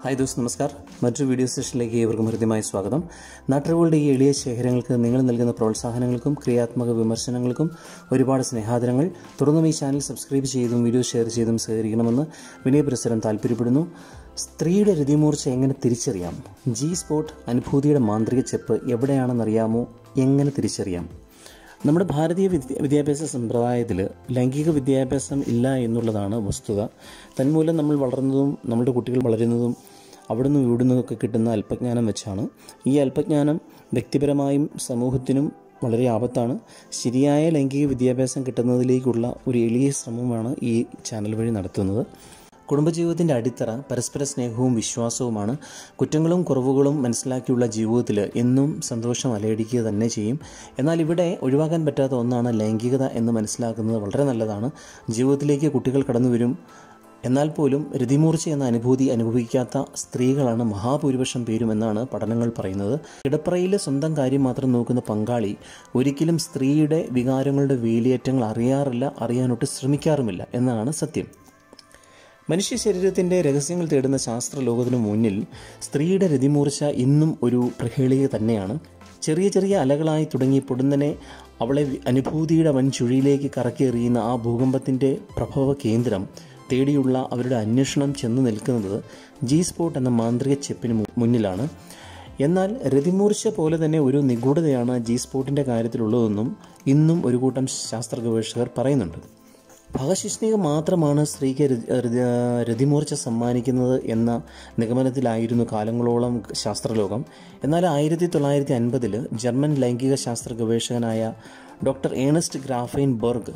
hi those നമസ്കാർ മറ്റൊരു video സെഷനിലേക്ക് ഏവർക്കും ഹൃദ്യമായ സ്വാഗതം നാട്ടറിവുകളുടെ ഈ എളിയ ശേഖരങ്ങൾക്ക് നിങ്ങൾ നൽകുന്ന പ്രോത്സാഹനങ്ങൾക്കും ക്രിയാത്മക വിമർശനങ്ങൾക്കും ഒരുപാട് സ്നേഹാദരങ്ങൾ തുടർന്നും ഈ ചാനൽ സബ്സ്ക്രൈബ് ചെയ്തും വീഡിയോ ഷെയർ ചെയ്തും സഹകരിക്കണമെന്ന് വിനയപുരസരം താല്പര്യപ്പെടുന്നു സ്ത്രീയുടെ രതിമൂർച്ച എങ്ങനെ തിരിച്ചറിയാം ജി സ്പോട്ട് അനുഭൂതിയുടെ മാന്ത്രിക ചെപ്പ് എവിടെയാണെന്നറിയാമോ എങ്ങനെ തിരിച്ചറിയാം നമ്മുടെ ഭാരതീയ വിദ്യ വിദ്യാഭ്യാസ സമ്പ്രദായത്തിൽ ലൈംഗിക വിദ്യാഭ്യാസം ഇല്ല എന്നുള്ളതാണ് വസ്തുത തന്മൂലം നമ്മൾ വളർന്നതും നമ്മുടെ കുട്ടികൾ വളരുന്നതും അവിടുന്ന് ഇവിടുന്നൊക്കെ കിട്ടുന്ന അല്പജ്ഞാനം വെച്ചാണ് ഈ അല്പജ്ഞാനം വ്യക്തിപരമായും സമൂഹത്തിനും വളരെ ആപത്താണ് ശരിയായ ലൈംഗിക വിദ്യാഭ്യാസം കിട്ടുന്നതിലേക്കുള്ള ഒരു എളിയ ശ്രമമാണ് ഈ ചാനൽ വഴി നടത്തുന്നത് കുടുംബജീവിതത്തിൻ്റെ അടിത്തറ പരസ്പര സ്നേഹവും വിശ്വാസവുമാണ് കുറ്റങ്ങളും കുറവുകളും മനസ്സിലാക്കിയുള്ള ജീവിതത്തിൽ എന്നും സന്തോഷം അലയടിക്കുക തന്നെ ചെയ്യും എന്നാൽ ഇവിടെ ഒഴിവാക്കാൻ പറ്റാത്ത ഒന്നാണ് ലൈംഗികത എന്ന് മനസ്സിലാക്കുന്നത് വളരെ നല്ലതാണ് ജീവിതത്തിലേക്ക് കുട്ടികൾ കടന്നു വരും എന്നാൽ പോലും രതിമൂർച്ച എന്ന അനുഭൂതി അനുഭവിക്കാത്ത സ്ത്രീകളാണ് മഹാഭൂരിപക്ഷം പേരും എന്നാണ് പഠനങ്ങൾ പറയുന്നത് കിടപ്പറയിലെ സ്വന്തം കാര്യം മാത്രം നോക്കുന്ന പങ്കാളി ഒരിക്കലും സ്ത്രീയുടെ വികാരങ്ങളുടെ വേലിയേറ്റങ്ങൾ അറിയാറില്ല അറിയാനൊട്ട് ശ്രമിക്കാറുമില്ല എന്നാണ് സത്യം മനുഷ്യ ശരീരത്തിൻ്റെ രഹസ്യങ്ങൾ തേടുന്ന ശാസ്ത്ര ലോകത്തിനു മുന്നിൽ സ്ത്രീയുടെ രതിമൂർച്ച ഇന്നും ഒരു പ്രഹേളിക തന്നെയാണ് ചെറിയ ചെറിയ അലകളായി തുടങ്ങി പൊടുന്നനെ അവളെ അനുഭൂതിയുടെ വൻ ചുഴിയിലേക്ക് കറക്കിയെറിയുന്ന ആ ഭൂകമ്പത്തിൻ്റെ പ്രഭവ കേന്ദ്രം തേടിയുള്ള അവരുടെ അന്വേഷണം ചെന്ന് നിൽക്കുന്നത് ജി സ്പോട്ട് എന്ന മാന്ത്രിക ചെപ്പിന് മുന്നിലാണ് എന്നാൽ രതിമൂർച്ച പോലെ തന്നെ ഒരു നിഗൂഢതയാണ് ജി സ്പോട്ടിൻ്റെ കാര്യത്തിലുള്ളതെന്നും ഇന്നും ഒരു കൂട്ടം ശാസ്ത്ര ഗവേഷകർ പറയുന്നുണ്ട് ഭഗശിഷ്ണിക മാത്രമാണ് സ്ത്രീക്ക് രതിമൂർച്ച സമ്മാനിക്കുന്നത് എന്ന നിഗമനത്തിലായിരുന്നു കാലങ്ങളോളം ശാസ്ത്രലോകം എന്നാൽ ആയിരത്തി തൊള്ളായിരത്തി അൻപതിൽ ജർമ്മൻ ലൈംഗിക ശാസ്ത്ര ഗവേഷകനായ ഡോക്ടർ ഏണസ്റ്റ് ഗ്രാഫൈൻ ബർഗ്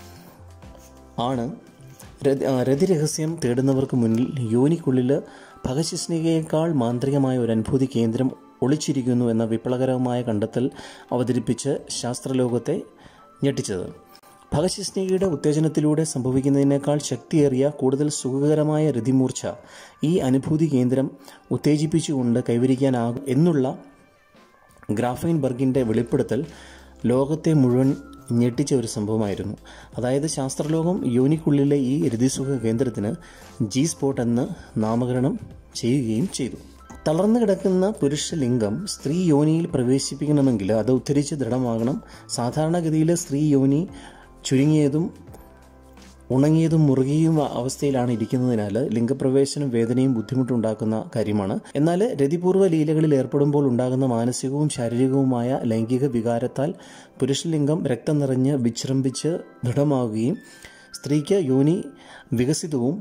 ആണ് രതിരഹസ്യം തേടുന്നവർക്ക് മുന്നിൽ യോനിക്കുള്ളിൽ ഭഗശിഷ്ണികയേക്കാൾ മാന്ത്രികമായ ഒരു അനുഭൂതി കേന്ദ്രം ഒളിച്ചിരിക്കുന്നു എന്ന വിപ്ലവകരമായ കണ്ടെത്തൽ അവതരിപ്പിച്ച് ശാസ്ത്രലോകത്തെ ഞെട്ടിച്ചത് ഭഗശിഷ്ണികയുടെ ഉത്തേജനത്തിലൂടെ സംഭവിക്കുന്നതിനേക്കാൾ ശക്തിയേറിയ കൂടുതൽ സുഖകരമായ രതിമൂർച്ച ഈ അനുഭൂതി കേന്ദ്രം ഉത്തേജിപ്പിച്ചുകൊണ്ട് കൈവരിക്കാനാകും എന്നുള്ള ഗ്രാഫൈൻ ബർഗിൻ്റെ വെളിപ്പെടുത്തൽ ലോകത്തെ മുഴുവൻ ഞെട്ടിച്ച ഒരു സംഭവമായിരുന്നു അതായത് ശാസ്ത്രലോകം യോനിക്കുള്ളിലെ ഈ രതിസുഖ കേന്ദ്രത്തിന് ജി സ്പോട്ട് എന്ന് നാമകരണം ചെയ്യുകയും ചെയ്തു തളർന്നു കിടക്കുന്ന പുരുഷലിംഗം സ്ത്രീ യോനിയിൽ പ്രവേശിപ്പിക്കണമെങ്കിൽ അത് ഉദ്ധരിച്ച് ദൃഢമാകണം സാധാരണഗതിയിൽ സ്ത്രീ യോനി ചുരുങ്ങിയതും ഉണങ്ങിയതും മുറുകിയും അവസ്ഥയിലാണ് ഇരിക്കുന്നതിനാൽ ലിംഗപ്രവേശനം വേദനയും ബുദ്ധിമുട്ടുണ്ടാക്കുന്ന കാര്യമാണ് എന്നാൽ രതിപൂർവ്വ ലീലകളിൽ ഏർപ്പെടുമ്പോൾ ഉണ്ടാകുന്ന മാനസികവും ശാരീരികവുമായ ലൈംഗിക വികാരത്താൽ പുരുഷലിംഗം രക്തം നിറഞ്ഞ് വിജൃംഭിച്ച് ദൃഢമാവുകയും സ്ത്രീക്ക് യോനി വികസിതവും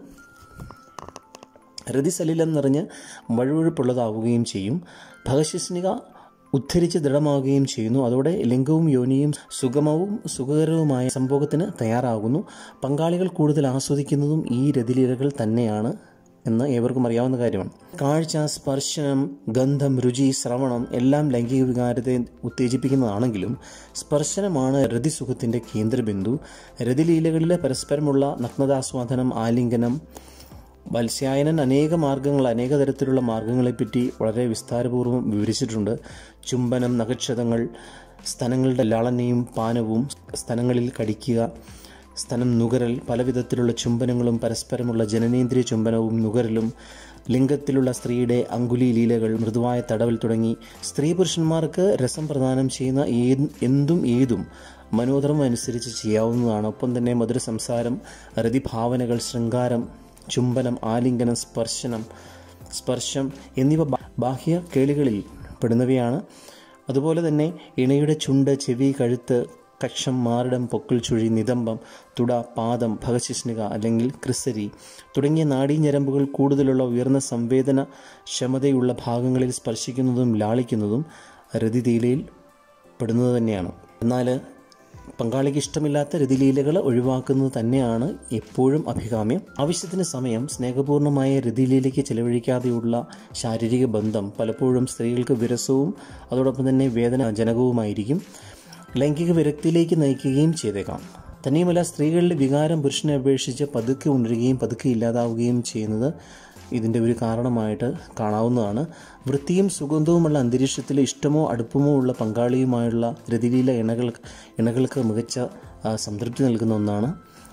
രതിസലിലം നിറഞ്ഞ് വഴുവഴുപ്പുള്ളതാവുകയും ചെയ്യും ഭഗശിസ്നിക ഉദ്ധരിച്ച് ദൃഢമാവുകയും ചെയ്യുന്നു അതോടെ ലിംഗവും യോനിയും സുഗമവും സുഖകരവുമായ സംഭോഗത്തിന് തയ്യാറാകുന്നു പങ്കാളികൾ കൂടുതൽ ആസ്വദിക്കുന്നതും ഈ രതിലീലകൾ തന്നെയാണ് എന്ന് ഏവർക്കും അറിയാവുന്ന കാര്യമാണ് കാഴ്ച സ്പർശനം ഗന്ധം രുചി ശ്രവണം എല്ലാം ലൈംഗിക വികാരത്തെ ഉത്തേജിപ്പിക്കുന്നതാണെങ്കിലും സ്പർശനമാണ് രതിസുഖത്തിൻ്റെ കേന്ദ്രബിന്ദു രതിലീലകളിലെ പരസ്പരമുള്ള നഗ്നതാസ്വാദനം ആലിംഗനം വത്സ്യായനൻ അനേക മാർഗങ്ങൾ അനേക തരത്തിലുള്ള മാർഗങ്ങളെപ്പറ്റി വളരെ വിസ്താരപൂർവ്വം വിവരിച്ചിട്ടുണ്ട് ചുംബനം നഖക്ഷതങ്ങൾ സ്തനങ്ങളുടെ ലാളനയും പാനവും സ്തനങ്ങളിൽ കടിക്കുക സ്തനം നുകരൽ പലവിധത്തിലുള്ള ചുംബനങ്ങളും പരസ്പരമുള്ള ജനനേന്ദ്രിയ ചുംബനവും നുകരലും ലിംഗത്തിലുള്ള സ്ത്രീയുടെ അങ്കുലി ലീലകൾ മൃദുവായ തടവൽ തുടങ്ങി സ്ത്രീ പുരുഷന്മാർക്ക് രസം പ്രദാനം ചെയ്യുന്ന എന്തും ഏതും മനോധർമ്മം അനുസരിച്ച് ചെയ്യാവുന്നതാണ് ഒപ്പം തന്നെ മധുര സംസാരം രതിഭാവനകൾ ശൃംഗാരം ചുംബനം ആലിംഗനം സ്പർശനം സ്പർശം എന്നിവ ബാഹ്യ കേളികളിൽ പെടുന്നവയാണ് അതുപോലെ തന്നെ ഇണയുടെ ചുണ്ട് ചെവി കഴുത്ത് കക്ഷം മാറിടം പൊക്കിൾ ചുഴി നിതംബം തുട പാദം ഭഗശിഷ്ണിക അല്ലെങ്കിൽ ക്രിസരി തുടങ്ങിയ നാഡീഞരമ്പുകൾ കൂടുതലുള്ള ഉയർന്ന സംവേദന ക്ഷമതയുള്ള ഭാഗങ്ങളിൽ സ്പർശിക്കുന്നതും ലാളിക്കുന്നതും രതിതീലയിൽ പെടുന്നത് തന്നെയാണ് എന്നാൽ പങ്കാളിക്ക് ഇഷ്ടമില്ലാത്ത രതിലീലകൾ ഒഴിവാക്കുന്നത് തന്നെയാണ് എപ്പോഴും അഭികാമ്യം ആവശ്യത്തിന് സമയം സ്നേഹപൂർണ്ണമായ രതിലീലയ്ക്ക് ചെലവഴിക്കാതെയുള്ള ശാരീരിക ബന്ധം പലപ്പോഴും സ്ത്രീകൾക്ക് വിരസവും അതോടൊപ്പം തന്നെ വേദനാജനകവുമായിരിക്കും ലൈംഗിക വിരക്തിയിലേക്ക് നയിക്കുകയും ചെയ്തേക്കാം തന്നെയുമല്ല സ്ത്രീകളുടെ വികാരം പുരുഷനെ അപേക്ഷിച്ച് പതുക്കെ ഉണരുകയും പതുക്കെ ഇല്ലാതാവുകയും ചെയ്യുന്നത് ഇതിൻ്റെ ഒരു കാരണമായിട്ട് കാണാവുന്നതാണ് വൃത്തിയും സുഗന്ധവുമുള്ള അന്തരീക്ഷത്തിൽ ഇഷ്ടമോ അടുപ്പമോ ഉള്ള പങ്കാളിയുമായുള്ള രതിലീല ഇണകൾ ഇണകൾക്ക് മികച്ച ആ, സംതൃപ്തി നൽകുന്ന ഒന്നാണ്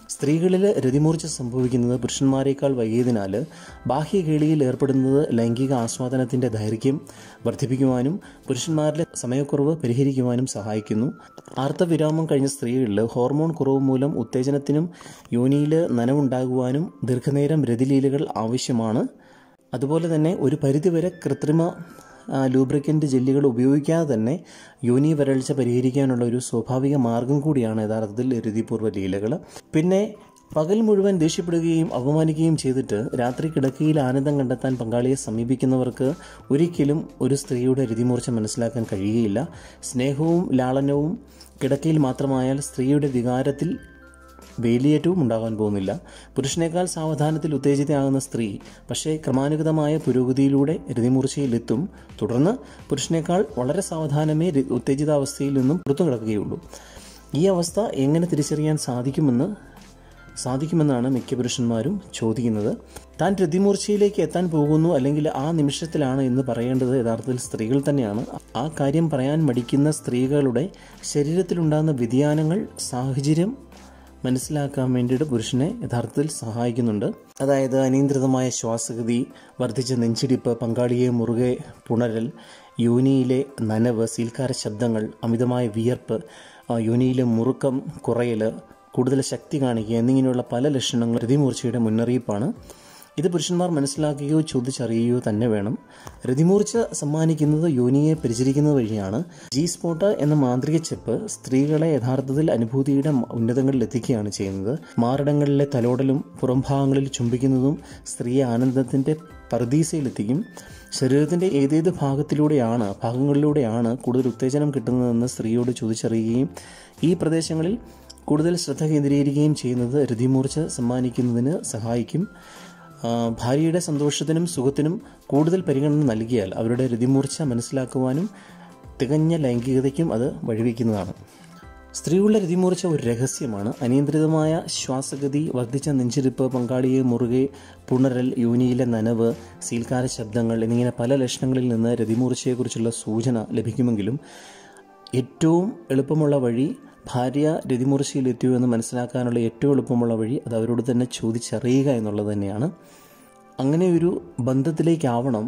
സ്ത്രീകളിൽ രതിമൂർച്ച സംഭവിക്കുന്നത് പുരുഷന്മാരെക്കാൾ വൈകിയതിനാൽ ബാഹ്യകേളിയിൽ ഏർപ്പെടുന്നത് ലൈംഗിക ആസ്വാദനത്തിൻ്റെ ദൈർഘ്യം വർദ്ധിപ്പിക്കുവാനും പുരുഷന്മാരിലെ സമയക്കുറവ് പരിഹരിക്കുവാനും സഹായിക്കുന്നു ആർത്തവിരാമം കഴിഞ്ഞ സ്ത്രീകളിൽ ഹോർമോൺ കുറവ് മൂലം ഉത്തേജനത്തിനും യോനിയിൽ നനവുണ്ടാകുവാനും ദീർഘനേരം രതിലീലകൾ ആവശ്യമാണ് അതുപോലെ തന്നെ ഒരു പരിധിവരെ കൃത്രിമ ലൂബ്രിക്കൻ്റ് ജെല്ലുകൾ ഉപയോഗിക്കാതെ തന്നെ യോനി വരൾച്ച പരിഹരിക്കാനുള്ള ഒരു സ്വാഭാവിക മാർഗം കൂടിയാണ് യഥാർത്ഥത്തിൽ രതിപൂർവ്വ ലീലകൾ പിന്നെ പകൽ മുഴുവൻ ദേഷ്യപ്പെടുകയും അപമാനിക്കുകയും ചെയ്തിട്ട് രാത്രി കിടക്കയിൽ ആനന്ദം കണ്ടെത്താൻ പങ്കാളിയെ സമീപിക്കുന്നവർക്ക് ഒരിക്കലും ഒരു സ്ത്രീയുടെ രതിമൂർച്ച മനസ്സിലാക്കാൻ കഴിയുകയില്ല സ്നേഹവും ലാളനവും കിടക്കയിൽ മാത്രമായാൽ സ്ത്രീയുടെ വികാരത്തിൽ വേലിയേറ്റവും ഉണ്ടാകാൻ പോകുന്നില്ല പുരുഷനേക്കാൾ സാവധാനത്തിൽ ഉത്തേജിതയാകുന്ന സ്ത്രീ പക്ഷേ ക്രമാനുഗതമായ പുരോഗതിയിലൂടെ രതിമൂർച്ചയിലെത്തും തുടർന്ന് പുരുഷനേക്കാൾ വളരെ സാവധാനമേ ര- ഉത്തേജിതാവസ്ഥയിൽ നിന്നും പുറത്തു കിടക്കുകയുള്ളൂ ഈ അവസ്ഥ എങ്ങനെ തിരിച്ചറിയാൻ സാധിക്കുമെന്ന് സാധിക്കുമെന്നാണ് മിക്ക പുരുഷന്മാരും ചോദിക്കുന്നത് താൻ രതിമൂർച്ചയിലേക്ക് എത്താൻ പോകുന്നു അല്ലെങ്കിൽ ആ നിമിഷത്തിലാണ് എന്ന് പറയേണ്ടത് യഥാർത്ഥത്തിൽ സ്ത്രീകൾ തന്നെയാണ് ആ കാര്യം പറയാൻ മടിക്കുന്ന സ്ത്രീകളുടെ ശരീരത്തിലുണ്ടാകുന്ന വ്യതിയാനങ്ങൾ സാഹചര്യം മനസ്സിലാക്കാൻ വേണ്ടിയിട്ട് പുരുഷനെ യഥാർത്ഥത്തിൽ സഹായിക്കുന്നുണ്ട് അതായത് അനിയന്ത്രിതമായ ശ്വാസഗതി വർദ്ധിച്ച നെഞ്ചിടിപ്പ് പങ്കാളിയെ മുറുകെ പുണരൽ യോനിയിലെ നനവ് സീൽക്കാര ശബ്ദങ്ങൾ അമിതമായ വിയർപ്പ് ആ, യോനിയിലെ മുറുക്കം കുറയൽ കൂടുതൽ ശക്തി കാണിക്കുക എന്നിങ്ങനെയുള്ള പല ലക്ഷണങ്ങൾ രതിമൂർച്ചയുടെ മുന്നറിയിപ്പാണ് ഇത് പുരുഷന്മാർ മനസ്സിലാക്കുകയോ ചോദിച്ചറിയുകയോ തന്നെ വേണം രതിമൂർച്ച സമ്മാനിക്കുന്നത് യോനിയെ പരിചരിക്കുന്നത് വഴിയാണ് ജി സ്പോട്ട് എന്ന മാന്ത്രിക ചെപ്പ് സ്ത്രീകളെ യഥാർത്ഥത്തിൽ അനുഭൂതിയുടെ ഉന്നതങ്ങളിൽ എത്തിക്കുകയാണ് ചെയ്യുന്നത് മാറിടങ്ങളിലെ തലോടലും പുറംഭാഗങ്ങളിൽ ചുംബിക്കുന്നതും സ്ത്രീയെ ആനന്ദത്തിന്റെ പർദീസയിലെത്തിക്കും ശരീരത്തിന്റെ ഏതേത് ഭാഗത്തിലൂടെയാണ് ഭാഗങ്ങളിലൂടെയാണ് കൂടുതൽ ഉത്തേജനം കിട്ടുന്നതെന്ന് സ്ത്രീയോട് ചോദിച്ചറിയുകയും ഈ പ്രദേശങ്ങളിൽ കൂടുതൽ ശ്രദ്ധ കേന്ദ്രീകരിക്കുകയും ചെയ്യുന്നത് രതിമൂർച്ച സമ്മാനിക്കുന്നതിന് സഹായിക്കും ആ, ഭാര്യയുടെ സന്തോഷത്തിനും സുഖത്തിനും കൂടുതൽ പരിഗണന നൽകിയാൽ അവരുടെ രതിമൂർച്ച മനസ്സിലാക്കുവാനും തികഞ്ഞ ലൈംഗികതയ്ക്കും അത് വഴിവെക്കുന്നതാണ് സ്ത്രീകളുടെ രതിമൂർച്ച ഒരു രഹസ്യമാണ് അനിയന്ത്രിതമായ ശ്വാസഗതി വർദ്ധിച്ച നെഞ്ചിരിപ്പ് പങ്കാളിയെ മുറുകെ പുണരൽ യോനിയിലെ നനവ് സീൽക്കാര ശബ്ദങ്ങൾ എന്നിങ്ങനെ പല ലക്ഷണങ്ങളിൽ നിന്ന് രതിമൂർച്ചയെക്കുറിച്ചുള്ള സൂചന ലഭിക്കുമെങ്കിലും ഏറ്റവും എളുപ്പമുള്ള വഴി ഭാര്യ രതിമൂർച്ചയിലെത്തിയോ എന്ന് മനസ്സിലാക്കാനുള്ള ഏറ്റവും എളുപ്പമുള്ള വഴി അത് അവരോട് തന്നെ ചോദിച്ചറിയുക എന്നുള്ളത് തന്നെയാണ് അങ്ങനെ ഒരു ബന്ധത്തിലേക്കാവണം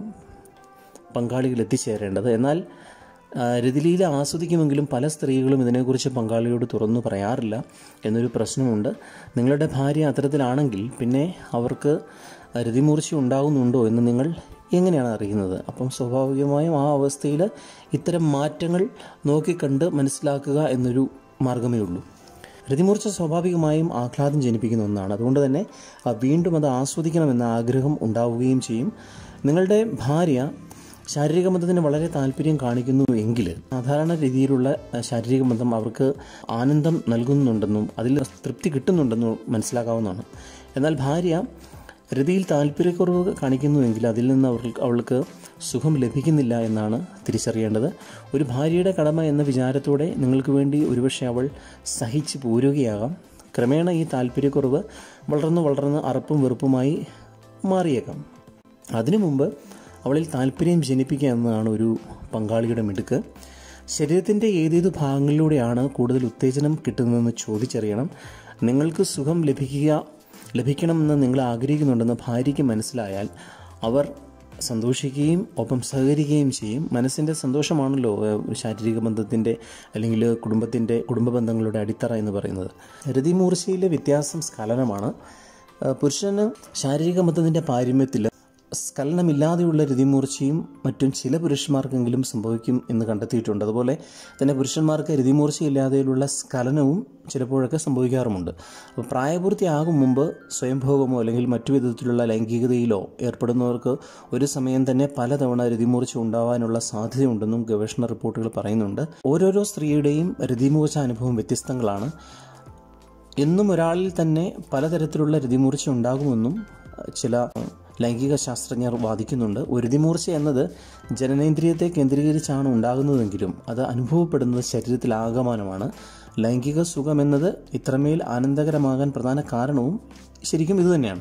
പങ്കാളികൾ എത്തിച്ചേരേണ്ടത് എന്നാൽ ആ, രതിലീല ആസ്വദിക്കുമെങ്കിലും പല സ്ത്രീകളും ഇതിനെക്കുറിച്ച് പങ്കാളിയോട് തുറന്നു പറയാറില്ല എന്നൊരു പ്രശ്നമുണ്ട് നിങ്ങളുടെ ഭാര്യ അത്തരത്തിലാണെങ്കിൽ പിന്നെ അവർക്ക് രതിമൂർച്ച ഉണ്ടാകുന്നുണ്ടോ എന്ന് നിങ്ങൾ എങ്ങനെയാണ് അറിയുന്നത് അപ്പം സ്വാഭാവികമായും ആ അവസ്ഥയിൽ ഇത്തരം മാറ്റങ്ങൾ നോക്കിക്കണ്ട് മനസ്സിലാക്കുക എന്നൊരു മാർഗമേ ഉള്ളൂ രതിമൂർച്ച സ്വാഭാവികമായും ആഹ്ലാദം ജനിപ്പിക്കുന്ന ഒന്നാണ് അതുകൊണ്ട് തന്നെ ആ, വീണ്ടും അത് ആസ്വദിക്കണമെന്ന ആഗ്രഹം ഉണ്ടാവുകയും ചെയ്യും നിങ്ങളുടെ ഭാര്യ ശാരീരിക ബന്ധത്തിന് വളരെ താല്പര്യം കാണിക്കുന്നു എങ്കിൽ സാധാരണ രീതിയിലുള്ള ആ, ശാരീരിക ബന്ധം അവർക്ക് ആനന്ദം നൽകുന്നുണ്ടെന്നും അതിൽ തൃപ്തി കിട്ടുന്നുണ്ടെന്നും മനസ്സിലാക്കാവുന്നതാണ് എന്നാൽ ഭാര്യ രതിയിൽ താല്പര്യക്കുറവ് കാണിക്കുന്നുവെങ്കിൽ അതിൽ നിന്ന് അവർക്ക് അവൾക്ക് സുഖം ലഭിക്കുന്നില്ല എന്നാണ് തിരിച്ചറിയേണ്ടത് ഒരു ഭാര്യയുടെ കടമ എന്ന വിചാരത്തോടെ നിങ്ങൾക്ക് വേണ്ടി ഒരുപക്ഷെ അവൾ സഹിച്ചു പോരുകയാകാം ക്രമേണ ഈ താല്പര്യക്കുറവ് വളർന്ന് വളർന്ന് അറപ്പും വെറുപ്പുമായി മാറിയേക്കാം അതിനു മുമ്പ് അവളിൽ താല്പര്യം ജനിപ്പിക്കുക എന്നതാണ് ഒരു പങ്കാളിയുടെ മിടുക്ക് ശരീരത്തിൻ്റെ ഏതേത് ഭാഗങ്ങളിലൂടെയാണ് കൂടുതൽ ഉത്തേജനം കിട്ടുന്നതെന്ന് ചോദിച്ചറിയണം നിങ്ങൾക്ക് സുഖം ലഭിക്കുക ലഭിക്കണമെന്ന് നിങ്ങൾ ആഗ്രഹിക്കുന്നുണ്ടെന്ന് ഭാര്യയ്ക്ക് മനസ്സിലായാൽ അവർ സന്തോഷിക്കുകയും ഒപ്പം സഹകരിക്കുകയും ചെയ്യും മനസ്സിൻ്റെ സന്തോഷമാണല്ലോ ഏഹ്, ഒരു ശാരീരിക ബന്ധത്തിൻ്റെ അല്ലെങ്കിൽ കുടുംബത്തിൻ്റെ കുടുംബ ബന്ധങ്ങളുടെ അടിത്തറ എന്ന് പറയുന്നത് രതിമൂർച്ചയിലെ വ്യത്യാസം സ്ഖലനമാണ് ഏഹ്, പുരുഷന് ശാരീരിക ബന്ധത്തിൻ്റെ പാരമ്യത്തിൽ സ്ഖലനമില്ലാതെയുള്ള രതിമൂർച്ചയും മറ്റും ചില പുരുഷന്മാർക്കെങ്കിലും സംഭവിക്കും എന്ന് കണ്ടെത്തിയിട്ടുണ്ട് അതുപോലെ തന്നെ പുരുഷന്മാർക്ക് രതിമൂർച്ചയില്ലാതെയുള്ള സ്ഖലനവും ചിലപ്പോഴൊക്കെ സംഭവിക്കാറുമുണ്ട് അപ്പോൾ പ്രായപൂർത്തിയാകും മുമ്പ് സ്വയംഭോഗമോ അല്ലെങ്കിൽ മറ്റു വിധത്തിലുള്ള ലൈംഗികതയിലോ ഏർപ്പെടുന്നവർക്ക് ഒരു സമയം തന്നെ പലതവണ രതിമൂർച്ച ഉണ്ടാവാനുള്ള സാധ്യതയുണ്ടെന്നും ഗവേഷണ റിപ്പോർട്ടുകൾ പറയുന്നുണ്ട് ഓരോരോ സ്ത്രീയുടെയും രതിമൂർച്ച അനുഭവം വ്യത്യസ്തങ്ങളാണ് എന്നും ഒരാളിൽ തന്നെ പലതരത്തിലുള്ള രതിമൂർച്ച ഉണ്ടാകുമെന്നും അഹ്, ചില അഹ്, ലൈംഗിക ശാസ്ത്രജ്ഞർ വാദിക്കുന്നുണ്ട് ഒരു രതിമൂർച്ച എന്നത് ജനനേന്ദ്രിയത്തെ കേന്ദ്രീകരിച്ചാണ് ഉണ്ടാകുന്നതെങ്കിലും അത് അനുഭവപ്പെടുന്നത് ശരീരത്തിൽ ആകമാനമാണ് ലൈംഗിക സുഖം എന്നത് ഇത്രമേൽ ആനന്ദകരമാകാൻ പ്രധാന കാരണവും ശരിക്കും ഇതുതന്നെയാണ്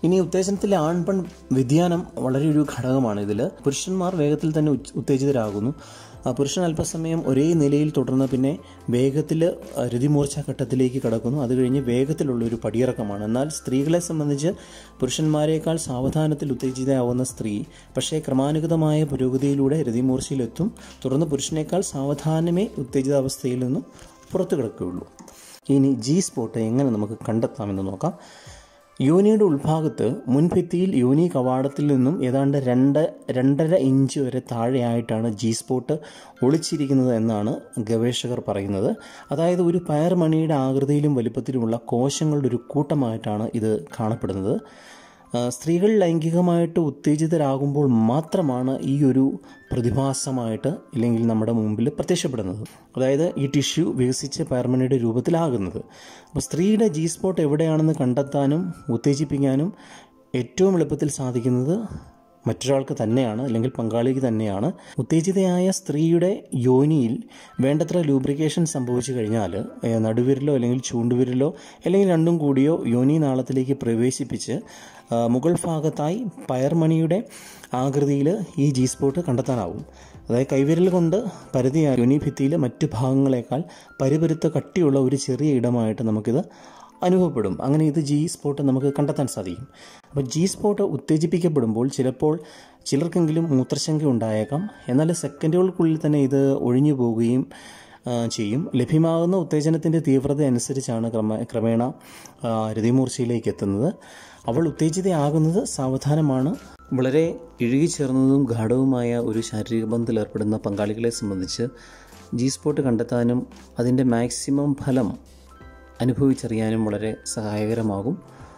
ഇനി ഉത്തേജനത്തിലെ ആൺപെൺ വ്യതിയാനം വളരെ ഒരു ഘടകമാണ് ഇതിൽ പുരുഷന്മാർ വേഗത്തിൽ തന്നെ ഉച്ച്- ഉത്തേജിതരാകുന്നു ആ, പുരുഷൻ അല്പസമയം ഒരേ നിലയിൽ തുടർന്ന് പിന്നെ വേഗത്തിൽ രതിമൂർച്ച ഘട്ടത്തിലേക്ക് കടക്കുന്നു അത് കഴിഞ്ഞ് വേഗത്തിലുള്ള ഒരു പടിയിറക്കമാണ് എന്നാൽ സ്ത്രീകളെ സംബന്ധിച്ച് പുരുഷന്മാരെക്കാൾ സാവധാനത്തിൽ ഉത്തേജിതയാവുന്ന സ്ത്രീ പക്ഷേ ക്രമാനുഗതമായ പുരോഗതിയിലൂടെ രതിമൂർച്ചയിലെത്തും തുടർന്ന് പുരുഷനേക്കാൾ സാവധാനമേ ഉത്തേജിതാവസ്ഥയിൽ നിന്നും പുറത്തു കിടക്കുകയുള്ളൂ ഇനി ജി സ്പോട്ട് എങ്ങനെ നമുക്ക് കണ്ടെത്താമെന്ന് നോക്കാം യോനിയുടെ ഉൾഭാഗത്ത് മുൻഭിത്തിയിൽ യോനി കവാടത്തിൽ നിന്നും ഏതാണ്ട് രണ്ട് രണ്ടര ഇഞ്ച് വരെ താഴെയായിട്ടാണ് ജി സ്പോട്ട് ഒളിച്ചിരിക്കുന്നത് എന്നാണ് ഗവേഷകർ പറയുന്നത് അതായത് ഒരു പയർമണിയുടെ ആകൃതിയിലും വലുപ്പത്തിലുമുള്ള കോശങ്ങളുടെ ഒരു കൂട്ടമായിട്ടാണ് ഇത് കാണപ്പെടുന്നത് ആ, സ്ത്രീകൾ ലൈംഗികമായിട്ട് ഉത്തേജിതരാകുമ്പോൾ മാത്രമാണ് ഈ ഒരു പ്രതിഭാസമായിട്ട് ഇല്ലെങ്കിൽ നമ്മുടെ മുമ്പിൽ പ്രത്യക്ഷപ്പെടുന്നത് അതായത് ഈ ടിഷ്യൂ വികസിച്ച് പയർമണിയുടെ രൂപത്തിലാകുന്നത് അപ്പോൾ സ്ത്രീയുടെ ജി സ്പോട്ട് എവിടെയാണെന്ന് കണ്ടെത്താനും ഉത്തേജിപ്പിക്കാനും ഏറ്റവും എളുപ്പത്തിൽ സാധിക്കുന്നത് മറ്റൊരാൾക്ക് തന്നെയാണ് അല്ലെങ്കിൽ പങ്കാളിക്ക് തന്നെയാണ് ഉത്തേജിതയായ സ്ത്രീയുടെ യോനിയിൽ വേണ്ടത്ര ലൂബ്രിക്കേഷൻ സംഭവിച്ചു കഴിഞ്ഞാൽ ഏഹ്, നടുവിരലോ അല്ലെങ്കിൽ ചൂണ്ടുവിരലോ അല്ലെങ്കിൽ രണ്ടും കൂടിയോ യോനി നാളത്തിലേക്ക് പ്രവേശിപ്പിച്ച് ആ, മുകൾ ഭാഗത്തായി പയർമണിയുടെ ആകൃതിയിൽ ഈ ജി സ്പോട്ട് കണ്ടെത്താനാവും അതായത് കൈവിരൽ കൊണ്ട് പരതിയ യോനി ഭിത്തിയിലെ മറ്റു ഭാഗങ്ങളെക്കാൾ പരിപരുത്ത കട്ടിയുള്ള ഒരു ചെറിയ ഇടമായിട്ട് നമുക്കിത് അനുഭവപ്പെടും അങ്ങനെ ഇത് ജി സ്പോട്ട് നമുക്ക് കണ്ടെത്താൻ സാധിക്കും അപ്പോൾ ജി സ്പോട്ട് ഉത്തേജിപ്പിക്കപ്പെടുമ്പോൾ ചിലപ്പോൾ ചിലർക്കെങ്കിലും മൂത്രശങ്ക ഉണ്ടായേക്കാം എന്നാൽ സെക്കൻഡുകൾക്കുള്ളിൽ തന്നെ ഇത് ഒഴിഞ്ഞു പോവുകയും ആ, ചെയ്യും ലഭ്യമാകുന്ന ഉത്തേജനത്തിൻ്റെ തീവ്രത അനുസരിച്ചാണ് ക്രമ ക്രമേണ ആ, രതിമൂർച്ചയിലേക്ക് എത്തുന്നത് അവൾ ഉത്തേജിതയാകുന്നത് സാവധാനമാണ് വളരെ ഇഴുകിച്ചേർന്നതും ഗാഠവുമായ ഒരു ശാരീരിക ബന്ധത്തിൽ ഏർപ്പെടുന്ന പങ്കാളികളെ സംബന്ധിച്ച് ജി സ്പോട്ട് കണ്ടെത്താനും അതിൻ്റെ മാക്സിമം ഫലം അനുഭവിച്ചറിയാനും വളരെ സഹായകരമാകും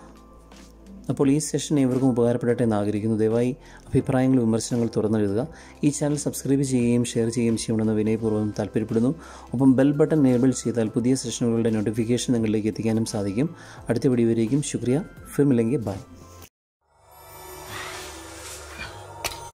അപ്പോൾ ഈ സെഷൻ ഏവർക്കും ഉപകാരപ്പെടട്ടെ എന്ന് ആഗ്രഹിക്കുന്നു ദയവായി അഭിപ്രായങ്ങൾ വിമർശനങ്ങൾ തുറന്നെഴുതുക ഈ ചാനൽ സബ്സ്ക്രൈബ് ചെയ്യുകയും ഷെയർ ചെയ്യുകയും ചെയ്യണമെന്ന് വിനയപൂർവ്വം താല്പര്യപ്പെടുന്നു ഒപ്പം ബെൽ ബട്ടൺ എനേബിൾ ചെയ്താൽ പുതിയ സെഷനുകളുടെ നോട്ടിഫിക്കേഷൻ നിങ്ങളിലേക്ക് എത്തിക്കാനും സാധിക്കും അടുത്ത വീഡിയോ വരേക്കും ശുക്രിയ ഫിർമില്ലെങ്കിൽ ബൈ